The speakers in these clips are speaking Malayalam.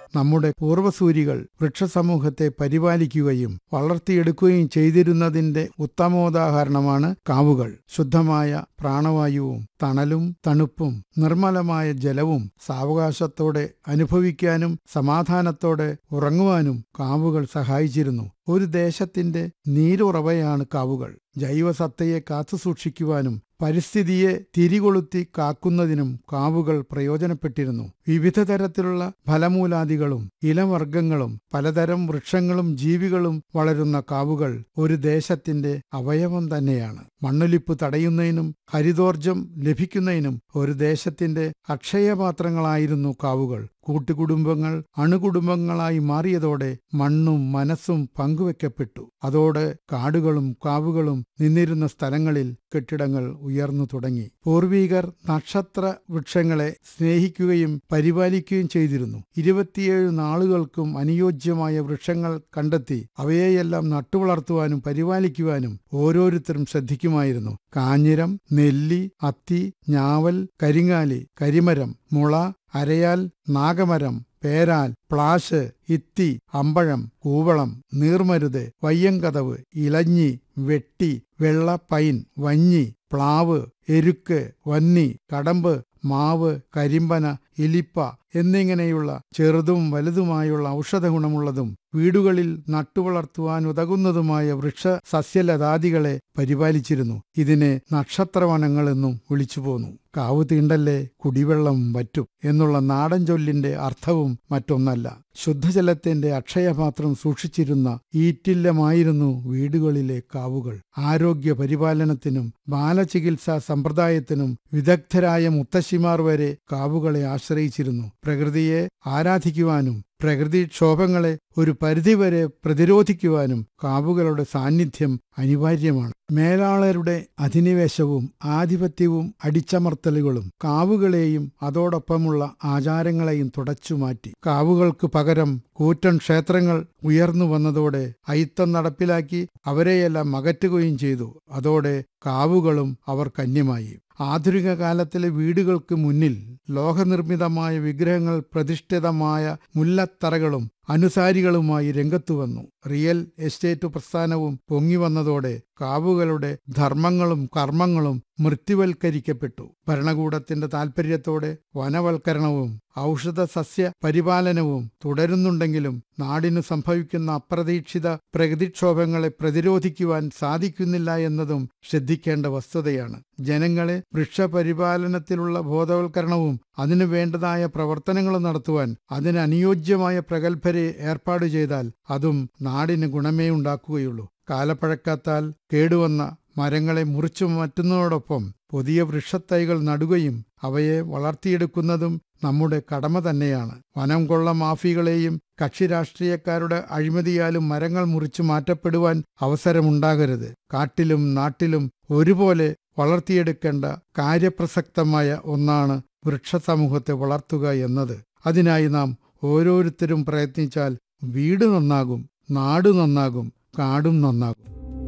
നമ്മുടെ പൂർവ്വസൂരികൾ വൃക്ഷസമൂഹത്തെ പരിപാലിക്കുകയും വളർത്തിയെടുക്കുകയും ചെയ്തിരുന്നതിന്റെ ഉത്തമോദാഹരണമാണ് കാവുകൾ ശുദ്ധമായ പ്രാണവായുവും തണലും തണുപ്പും നിർമ്മലമായ ജലവും സാവകാശത്തോടെ അനുഭവിക്കാനും സമാധാനത്തോടെ ഉറങ്ങുവാനും കാവുകൾ സഹായിച്ചിരുന്നു ഒരു ദേശത്തിന്റെ നീരുറവയാണ് കാവുകൾ ജൈവസത്തയെ കാത്തുസൂക്ഷിക്കുവാനും പരിസ്ഥിതിയെ തിരികൊളുത്തി കാക്കുന്നതിനും കാവുകൾ പ്രയോജനപ്പെട്ടിരുന്നു വിവിധ തരത്തിലുള്ള ഫലമൂലാദികളും ഇലവർഗങ്ങളും പലതരം വൃക്ഷങ്ങളും ജീവികളും വളരുന്ന കാവുകൾ ഒരു ദേശത്തിന്റെ അവയവം തന്നെയാണ് മണ്ണൊലിപ്പ് തടയുന്നതിനും ഹരിതോർജം ലഭിക്കുന്നതിനും ഒരു ദേശത്തിന്റെ അക്ഷയപാത്രങ്ങളായിരുന്നു കാവുകൾ കൂട്ടുകുടുംബങ്ങൾ അണുകുടുംബങ്ങളായി മാറിയതോടെ മണ്ണും മനസ്സും പങ്കുവെക്കപ്പെട്ടു അതോടെ കാടുകളും കാവുകളും നിന്നിരുന്ന സ്ഥലങ്ങളിൽ കെട്ടിടങ്ങൾ ഉയർന്നു തുടങ്ങി പൂർവീകർ നക്ഷത്ര വൃക്ഷങ്ങളെ സ്നേഹിക്കുകയും പരിപാലിക്കുകയും ചെയ്തിരുന്നു ഇരുപത്തിയേഴ് നാളുകൾക്കും അനുയോജ്യമായ വൃക്ഷങ്ങൾ കണ്ടെത്തി അവയെയെല്ലാം നട്ടുവളർത്തുവാനും പരിപാലിക്കുവാനും ഓരോരുത്തരും ശ്രദ്ധിക്കുമായിരുന്നു കാഞ്ഞിരം നെല്ലി അത്തി ഞാവൽ കരിങ്ങാലി കരിമരം മുള അരയാൽ നാഗമരം പേരാൽ പ്ലാശ് ഇത്തി അമ്പഴം കൂവളം നീർമരുത് വയ്യങ്കതവ് ഇലഞ്ഞി വെട്ടി വെള്ള പൈൻ വഞ്ഞി പ്ലാവ് എരുക്ക് വന്നി കടമ്പ് മാവ് കരിമ്പന ഇലിപ്പ എന്നിങ്ങനെയുള്ള ചെറുതും വലുതുമായുള്ള ഔഷധ ഗുണമുള്ളതും വീടുകളിൽ നട്ടുവളർത്തുവാൻ ഉതകുന്നതുമായ വൃക്ഷ സസ്യലതാദികളെ പരിപാലിച്ചിരുന്നു ഇതിനെ നക്ഷത്രവനങ്ങളെന്നും വിളിച്ചുപോന്നു കാവ് തീണ്ടല്ലേ കുടിവെള്ളം വറ്റും എന്നുള്ള നാടൻ ചൊല്ലിന്റെ അർത്ഥവും മറ്റൊന്നല്ല ശുദ്ധജലത്തിന്റെ അക്ഷയപാത്രം സൂക്ഷിച്ചിരുന്ന ഈറ്റില്ലമായിരുന്നു വീടുകളിലെ കാവുകൾ ആരോഗ്യ പരിപാലനത്തിനും ബാലചികിത്സാ സമ്പ്രദായത്തിനും വിദഗ്ധരായ മുത്തശ്ശിമാർ വരെ കാവുകളെ ആശ്രയിച്ചിരുന്നു പ്രകൃതിയെ ആരാധിക്കുവാനും പ്രകൃതിക്ഷോഭങ്ങളെ ഒരു പരിധിവരെ പ്രതിരോധിക്കുവാനും കാവുകളുടെ സാന്നിധ്യം അനിവാര്യമാണ് മേലാളരുടെ അധിനിവേശവും ആധിപത്യവും അടിച്ചമർത്തലുകളും കാവുകളെയും അതോടൊപ്പമുള്ള ആചാരങ്ങളെയും തുടച്ചുമാറ്റി കാവുകൾക്ക് പകരം കൂറ്റൻ ക്ഷേത്രങ്ങൾ ഉയർന്നു വന്നതോടെ അയിത്തം നടപ്പിലാക്കി അവരെയെല്ലാം അകറ്റുകയും ചെയ്തു അതോടെ കാവുകളും അവർ കന്യമായി ആധുനിക കാലത്തിലെ വീടുകൾക്ക് മുന്നിൽ ലോഹനിർമ്മിതമായ വിഗ്രഹങ്ങൾ പ്രതിഷ്ഠിതമായ മുല്ലത്തറകളും അനുസാരികളുമായി രംഗത്തു വന്നു റിയൽ എസ്റ്റേറ്റ് പ്രസ്ഥാനവും പൊങ്ങിവന്നതോടെ കാവുകളുടെ ധർമ്മങ്ങളും കർമ്മങ്ങളും മൃത്യുവൽക്കരിക്കപ്പെട്ടു ഭരണകൂടത്തിന്റെ താൽപര്യത്തോടെ വനവൽക്കരണവും ഔഷധ സസ്യ പരിപാലനവും തുടരുന്നുണ്ടെങ്കിലും നാടിനു സംഭവിക്കുന്ന അപ്രതീക്ഷിത പ്രകൃതിക്ഷോഭങ്ങളെ പ്രതിരോധിക്കുവാൻ സാധിക്കുന്നില്ല എന്നതും ശ്രദ്ധിക്കേണ്ട വസ്തുതയാണ് ജനങ്ങളെ വൃക്ഷപരിപാലനത്തിലുള്ള ബോധവൽക്കരണവും അതിനു വേണ്ടതായ പ്രവർത്തനങ്ങളും നടത്തുവാൻ അതിന് അനുയോജ്യമായ പ്രഗത്ഭരെ ഏർപ്പാട് ചെയ്താൽ അതും നാടിന് ഗുണമേ ഉണ്ടാക്കുകയുള്ളൂ കാലപ്പഴക്കത്താൽ കേടുവന്ന മരങ്ങളെ മുറിച്ചു മാറ്റുന്നതോടൊപ്പം പുതിയ വൃക്ഷത്തൈകൾ നടുകയും അവയെ വളർത്തിയെടുക്കുന്നതും നമ്മുടെ കടമ തന്നെയാണ് വനം കൊള്ള മാഫികളെയും കക്ഷി രാഷ്ട്രീയക്കാരുടെ അഴിമതിയാലും മരങ്ങൾ മുറിച്ചു മാറ്റപ്പെടുവാൻ അവസരമുണ്ടാകരുത് കാട്ടിലും നാട്ടിലും ഒരുപോലെ വളർത്തിയെടുക്കേണ്ട കാര്യപ്രസക്തമായ ഒന്നാണ് വൃക്ഷസമൂഹത്തെ വളർത്തുക എന്നത് അതിനായി നാം ഓരോരുത്തരും പ്രയത്നിച്ചാൽ വീട് നന്നാകും നാട് നന്നാകും കാടും നന്നാകും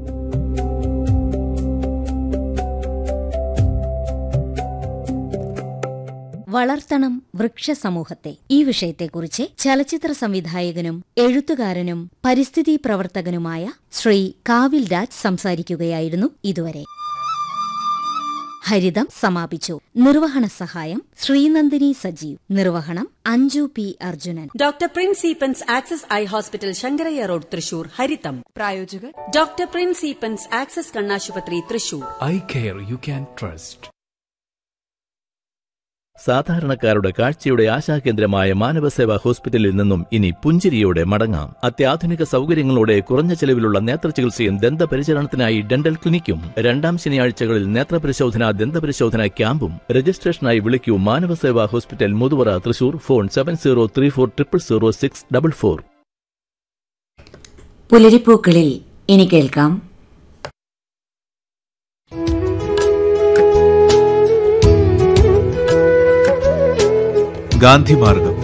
വളർത്തണം വൃക്ഷസമൂഹത്തെ ഈ വിഷയത്തെക്കുറിച്ച് ചലച്ചിത്ര സംവിധായകനും എഴുത്തുകാരനും പരിസ്ഥിതി പ്രവർത്തകനുമായ ശ്രീ കാവിൽ രാജ് സംസാരിക്കുകയായിരുന്നു ഇതുവരെ ഹരിതം സമാപിച്ചു നിർവഹണ സഹായം ശ്രീനന്ദിനി സജീവ് നിർവഹണം Anju P Arjunan doctor Prince Eappen's access eye hospital Sankaraiah road Thrissur ഹരിതം പ്രായോജകർ ഡോക്ടർ പ്രിൻസ് ഈപ്പൻസ് ആക്സസ് കണ്ണാശുപത്രി Thrissur eye care you can trust സാധാരണക്കാരുടെ കാഴ്ചയുടെ ആശാകേന്ദ്രമായ മാനവസേവാ ഹോസ്പിറ്റലിൽ നിന്നും ഇനി പുഞ്ചിരിയോടെ മടങ്ങാം അത്യാധുനിക സൗകര്യങ്ങളോടെ കുറഞ്ഞ ചെലവിലുള്ള നേത്രചികിത്സയും ദന്തപരിചരണത്തിനായി ഡെന്റൽ ക്ലിനിക്കും രണ്ടാം ശനിയാഴ്ചകളിൽ നേത്രപരിശോധന ദന്തപരിശോധന ക്യാമ്പും രജിസ്ട്രേഷനായി വിളിക്കൂ Manavaseva hospital Muthuvara Thrissur phone seven zero three four triple zero six double four പുലരിപ്പൂക്കളിൽ ഇനി കേൾക്കാം ഗാന്ധിമാർഗം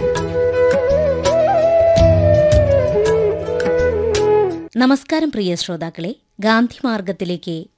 നമസ്കാരം പ്രിയ ശ്രോതാക്കളെ ഗാന്ധിമാർഗത്തിലേക്ക്